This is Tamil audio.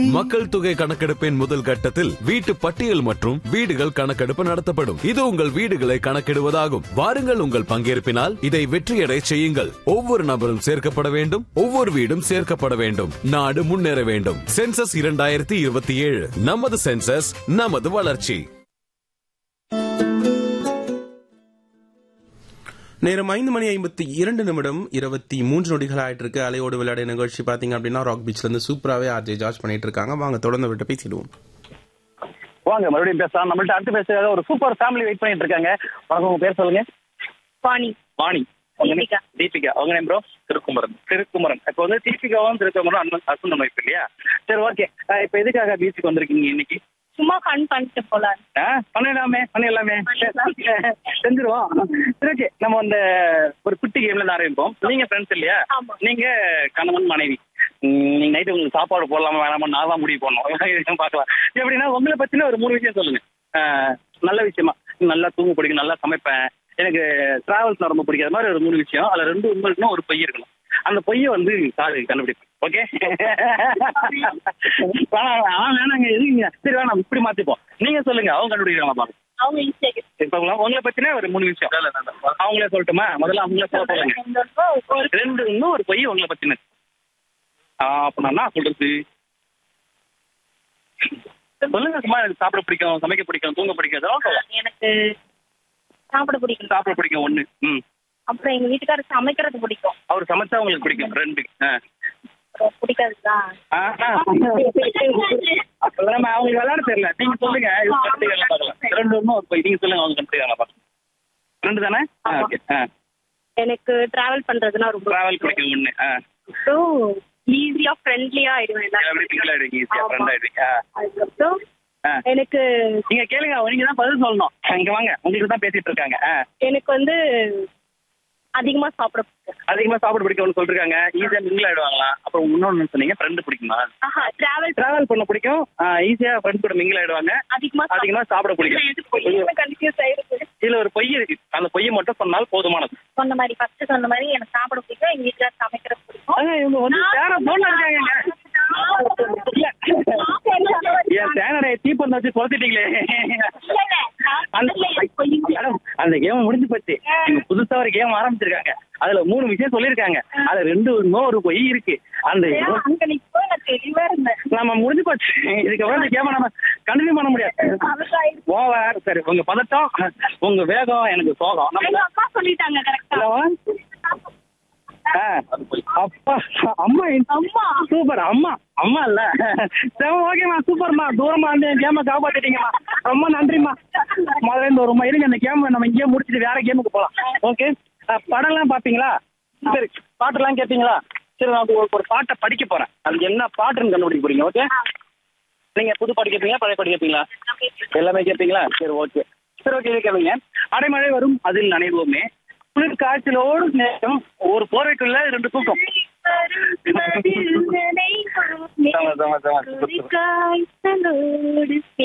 மக்கள் தொகை கணக்கெடுப்பின் முதல் கட்டத்தில் வீட்டு பட்டியல் மற்றும் வீடுகள் கணக்கெடுப்பு நடத்தப்படும் இது உங்கள் வீடுகளை கணக்கிடுவதாகும் வாருங்கள் உங்கள் பங்கேற்பினால் இதை வெற்றியடை செய்யுங்கள் ஒவ்வொரு நபரும் சேர்க்கப்பட வேண்டும் ஒவ்வொரு வீடும் சேர்க்கப்பட வேண்டும் நாடு முன்னேற வேண்டும் சென்சஸ் இரண்டாயிரத்தி இருபத்தி ஏழு நமது சென்சஸ் நமது வளர்ச்சி நேரம் ஐந்து மணி ஐம்பத்தி இரண்டு நிமிடம் இருபத்தி மூன்று நொடிகள் ஆயிட்டு இருக்கு அலையோடு விளையாட நிகழ்ச்சி பாத்தீங்க அப்படின்னா ராக் பீச்ல இருந்து சூப்பராவே ஆர்ஜே ஜார்ஜ் பண்ணிட்டு இருக்காங்க வாங்க தொடர்ந்து விட்டு பேசிடுவோம் வாங்க மறுபடியும் பேசலாம் நம்மள்ட்ட அடுத்து பேசுறதுக்காக ஒரு சூப்பர் ஃபேமிலி வெயிட் பண்ணிட்டு இருக்காங்க வணக்கம் உங்க பேர் சொல்லுங்க வாணி வாணி உங்க name? தீபிகா. தீபிகா உங்க நேம் ப்ரோ திருக்குமரன் திருக்குமரன் இப்போ வந்து தீபிகாவும் திருக்குமரன் அண்ணன் ஹஸ்பண்ட் ஒய்ஃப் இல்லையா சரி ஓகே இப்போ எதுக்காக பீச்சுக்கு வந்திருக்கீங்க இன்னைக்கு சும்மா ஃபன் பண்ணிட்டு போலாம் ஆ பண்ணிடலாமே பண்ணிடலாமே செஞ்சிருவோம் சரி ஓகே நம்ம அந்த ஒரு குட்டி கேம்ல இருந்து ஆரம்பிப்போம் நீங்க ஃப்ரெண்ட்ஸ் இல்லையா ஆமா. நீங்க கணவன் மனைவி ம், நீங்க நைட்டு உங்களுக்கு சாப்பாடு போடலாமா வேணாமா நான் தான் முடிவு பண்ணணும் பார்க்கலாம் எப்படின்னா உங்களை பத்தின ஒரு மூணு விஷயம் சொல்லுங்க ஆ, நல்ல விஷயமா நல்லா தூங்க பிடிக்கும் நல்லா சமைப்பேன் எனக்கு டிராவல்ஸ் ரொம்ப பிடிக்காத மாதிரி ஒரு மூணு விஷயம் அதுல ரெண்டு உண்மை இருக்கணும் ஒரு பொய் இருக்கணும் அந்த பொய்யை வந்து காது கண்டுபிடிப்பேன் ஓகே வேணாம் வேணாங்க எதுக்குங்க சரி வேணாம் இப்படி மாத்திப்போம் நீங்க சொல்லுங்க அவங்க கண்டுபிடிக்கிறாங்க பாருங்க அவங்க ஈஸியாக இப்ப உங்கள- உங்களை பத்தின ஒரு மூணு விஷயம் அவங்களே சொல்லட்டுமா முதல்ல அவங்களே சொல்ல சொல்லுங்க ரெண்டு இன்னும் ஒரு பொய் உங்களை பத்தின அப்ப நான் என்ன சொல்றது சொல்லுங்க சும்மா எனக்கு சாப்பிட பிடிக்கும் சமைக்க பிடிக்கும் தூங்க பிடிக்கும் இதெல்லாம் சொல்லலாம். எனக்கு சாப்பிட பிடிக்கும் சாப்பிட பிடிக்கும் ஒண்ணு ம் அப்புறம் எங்க வீட்டுக்காரர் சமைக்கிறது பிடிக்கும் அவர் சமைச்சா உங்களுக்கு பிடிக்கும் ரெண்டு ஆ. அப்புறம் பிடிக்காதுதான் ஆ, ஆ. அப்ப நம்ம அவங்களுக்கு விளையாட தெரியல நீங்க சொல்லுங்க இது கண்டுபிடிக்கலாம் பார்க்கலாம் ரெண்டு இன்னும் ஒரு பொய் நீங்க சொல்லுங்க அவங்க கண்டுபிடிக்கலாம் பார்க்கலாம் ரெண்டு தானே ஆ, ஆமா. ஓகே ஆ எனக்கு டிராவல் பண்றதுன்னா ரொம்ப டிராவல் பிடிக்கும் ஒண்ணு ஆ அப்புறம் ஈஸியா ஃப்ரெண்ட்லியா ஆயிடுவேன் எப்படி எல்லாரும். பிங்கிள் ஆயிடுவீங்க ஈஸியா ஆமா. ஃப்ரெண்ட் ஆயிடுவீங்க ஆ. அதுக்கப்புறம் ஆ. எனக்கு நீங்க கேளுங்க நீங்க தான் பதில் சொல்லணும் இங்க வாங்க உங்களுக்கு தான் பேசிட்டு இருக்காங்க ஆ. எனக்கு வந்து அதிகமா சாப்பிட பிடிக்கும் அதிகமா சாப்பிட பிடிக்கும்னு சொல்லிருக்காங்க ஈஸியா மிங்கிள் ஆயிடுவாங்களா அப்புறம் இன்னொன்னு சொன்னீங்க ஃப்ரெண்டு பிடிக்குமா ஆஹா டிராவல் டிராவல் பண்ண பிடிக்கும் ஈஸியா ஃப்ரெண்ட் கூட மிங்கிள் ஆயிடுவாங்க அதிகமா அதிகமா சாப்பிட பிடிக்கும் கன்ஃபியூஸ் ஆயிருக்கு இதுல ஒரு பொய் இருக்கு அந்த பொய்யை மட்டும் சொன்னால் போதுமானது சொன்ன மாதிரி ஃபர்ஸ்ட் சொன்ன மாதிரி எனக்கு சாப்பிட பிடிக்கும் எங்க வீட்டுல சமைக்கிறது பிடிக்கும் ஆனா இவங்க வந்து சேர போல இருக்காங்க என் சேனரை தீப்பந்த வச்சு குறைச்சிட்டீங்களே அந்த மேடம், அந்த கேம் முடிஞ்சு போச்சு நீங்க புதுசா ஒரு கேம் ஆரம்பிச்சிருக்காங்க அதுல மூணு விஷயம் சொல்லிருக்காங்க அதுல ரெண்டு இன்னும் ஒரு பொய் இருக்கு அந்த அங்க நிப்போ நான் தெளிவா இருந்தேன் நம்ம முடிஞ்சு போச்சு இதுக்கப்புறம் இந்த கேம நம்ம கண்டினியூ பண்ண முடியாது ஓவர் சரி உங்க பதட்டம் உங்க வேகம் எனக்கு சோகம் எங்க நம்ம அம்மா சொல்லிட்டாங்க கரெக்டா ஹலோ? ஆ, அப்பா அம்மா அம்மா. சூப்பர் அம்மா அம்மா இல்ல சரி ஓகேம்மா சூப்பர்மா தூரமா வந்து கேம காப்பாத்திட்டீங்கம்மா ரொம்ப நன்றிம்மா முதல்ல இந்த ஒரு மா- இருங்க இந்த கேம் நம்ம இங்கேயே முடிச்சுட்டு வேற கேமுக்கு போலாம் ஓகே படம்லாம் பாப்பீங்களா சரி பாட்டெல்லாம் கேட்பீங்களா சரி நான் ஒரு ஒரு பாட்டை படிக்க போறேன் அது என்ன பாட்டுன்னு கண்டுபிடிக்க போறீங்க ஓகே நீங்க புது பாட்டு கேட்பீங்களா பழைய பாட்டு கேட்பீங்களா எல்லாமே கேட்பீங்களா சரி ஓகே சரி ஓகே இது கேளுங்க அடைமழை வரும் அதில் நனைவோமே குளிர் காய்ச்சலோடு நேரம் ஒரு போர்வைக்குள்ள ரெண்டு தூக்கம் வருவதில் நினைவும் ஆமா, ஆமா, ஆமா. ஒரு காய்ச்சலோடு